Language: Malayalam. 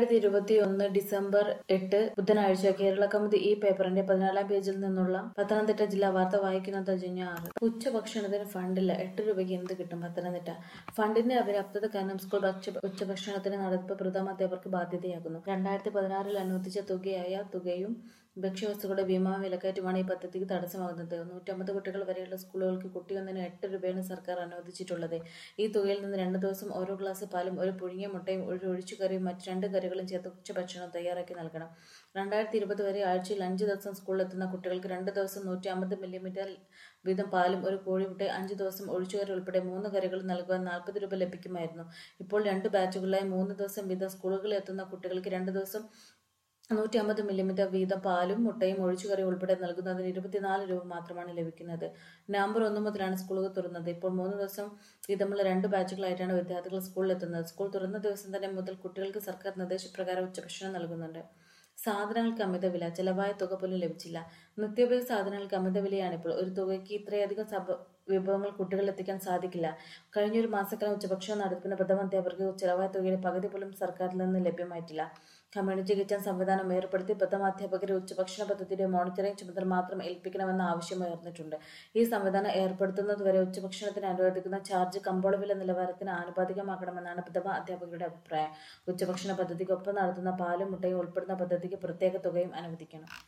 രണ്ടായിരത്തി ഇരുപത്തി ഒന്ന് ഡിസംബർ എട്ട് ബുധനാഴ്ച കേരള കൗമുദി ഈ പേപ്പറിന്റെ പതിനാലാം പേജിൽ നിന്നുള്ള പത്തനംതിട്ട ജില്ലാ വാർത്ത വായിക്കുന്നത് ജഞ്ഞ ആറ് ഉച്ചഭക്ഷണത്തിന് ഫണ്ടില്ല എട്ട് രൂപയ്ക്ക് എന്ത് കിട്ടും പത്തനംതിട്ട ഫണ്ടിന്റെ അപര്യാപ്തത കാരണം സ്കൂൾ ഭക്ഷ്യ ഉച്ചഭക്ഷണത്തിന് നടത്തിപ്പ് പ്രഥമാധ്യാപകർക്ക് ബാധ്യതയാകുന്നു രണ്ടായിരത്തി പതിനാറിൽ അനുവദിച്ച തുകയായ തുകയും ഭക്ഷ്യവസ്തുക്കളുടെ ഭീമ വിലക്കയറ്റമാണ് ഈ പദ്ധതിക്ക് തടസ്സമാകുന്നത് നൂറ്റമ്പത് കുട്ടികൾ വരെയുള്ള സ്കൂളുകൾക്ക് കുട്ടിയൊന്നിന് എട്ട് രൂപയാണ് സർക്കാർ അനുവദിച്ചിട്ടുള്ളത് ഈ തുകയിൽ നിന്ന് രണ്ട് ദിവസം ഓരോ ഗ്ലാസ് പാലും ഒരു പുഴുങ്ങിയ മുട്ടയും ഒരു ഒഴിച്ചുകറിയും മറ്റ് രണ്ട് കറികളും ചേർത്ത് ഉച്ചഭക്ഷണം തയ്യാറാക്കി നൽകണം രണ്ടായിരത്തി ഇരുപത് വരെ ആഴ്ചയിൽ അഞ്ച് ദിവസം സ്കൂളിലെത്തുന്ന കുട്ടികൾക്ക് രണ്ട് ദിവസം നൂറ്റി അമ്പത് മില്ലിമീറ്റർ വീതം പാലും ഒരു കോഴിമുട്ടയും അഞ്ച് ദിവസം ഒഴിച്ചുകറി ഉൾപ്പെടെ മൂന്ന് കറികൾ നൽകുവാൻ നാൽപ്പത് രൂപ ലഭിക്കുമായിരുന്നു ഇപ്പോൾ രണ്ട് ബാച്ചുകളിലായി മൂന്ന് ദിവസം വീതം സ്കൂളുകളിൽ എത്തുന്ന കുട്ടികൾക്ക് രണ്ട് ദിവസം നൂറ്റി അമ്പത് മില്ലിമീറ്റർ വീതം പാലും മുട്ടയും ഒഴിച്ചുകറി ഉൾപ്പെടെ നൽകുന്നതിന് ഇരുപത്തിനാല് രൂപ മാത്രമാണ് ലഭിക്കുന്നത് നവംബർ ഒന്ന് മുതലാണ് സ്കൂളുകൾ തുറന്നത് ഇപ്പോൾ മൂന്ന് ദിവസം വീതമുള്ള രണ്ട് ബാച്ചുകളായിട്ടാണ് വിദ്യാർത്ഥികൾ സ്കൂളിൽ എത്തുന്നത് സ്കൂൾ തുറന്ന ദിവസം തന്നെ മുതൽ കുട്ടികൾക്ക് സർക്കാർ നിർദ്ദേശപ്രകാരം ഉച്ചഭക്ഷണം നൽകുന്നുണ്ട് സാധനങ്ങൾക്ക് അമിത വില ചെലവായ തുക പോലും ലഭിച്ചില്ല നിത്യോപയോഗ സാധനങ്ങൾക്ക് അമിത വിലയാണിപ്പോൾ ഒരു തുകയ്ക്ക് ഇത്രയധികം സഭ വിഭവങ്ങൾ കുട്ടികളിൽ എത്തിക്കാൻ സാധിക്കില്ല കഴിഞ്ഞൊരു മാസക്കാലം ഉച്ചഭക്ഷണം നടത്തുന്ന പ്രഥമാധ്യാപകർക്ക് ചെലവായ തുകയുടെ പകുതി പോലും സർക്കാരിൽ നിന്ന് ലഭ്യമായിട്ടില്ല കമ്മ്യൂണിറ്റി കിച്ചൺ സംവിധാനം ഏർപ്പെടുത്തി പ്രഥമാധ്യാപകരെ ഉച്ചഭക്ഷണ പദ്ധതിയുടെ മോണിറ്ററിംഗ് ചുമതല മാത്രം ഏൽപ്പിക്കണമെന്ന ആവശ്യം ഉയർന്നിട്ടുണ്ട് ഈ സംവിധാനം ഏർപ്പെടുത്തുന്നതുവരെ ഉച്ചഭക്ഷണത്തിന് അനുവദിക്കുന്ന ചാർജ് കമ്പോള വില നിലവാരത്തിന് ആനുപാതികമാക്കണമെന്നാണ് പ്രഥമ അധ്യാപകരുടെ അഭിപ്രായം ഉച്ചഭക്ഷണ പദ്ധതിക്കൊപ്പം നടത്തുന്ന പാലും മുട്ടയും ഉൾപ്പെടുന്ന പദ്ധതിക്ക് പ്രത്യേക തുകയും അനുവദിക്കണം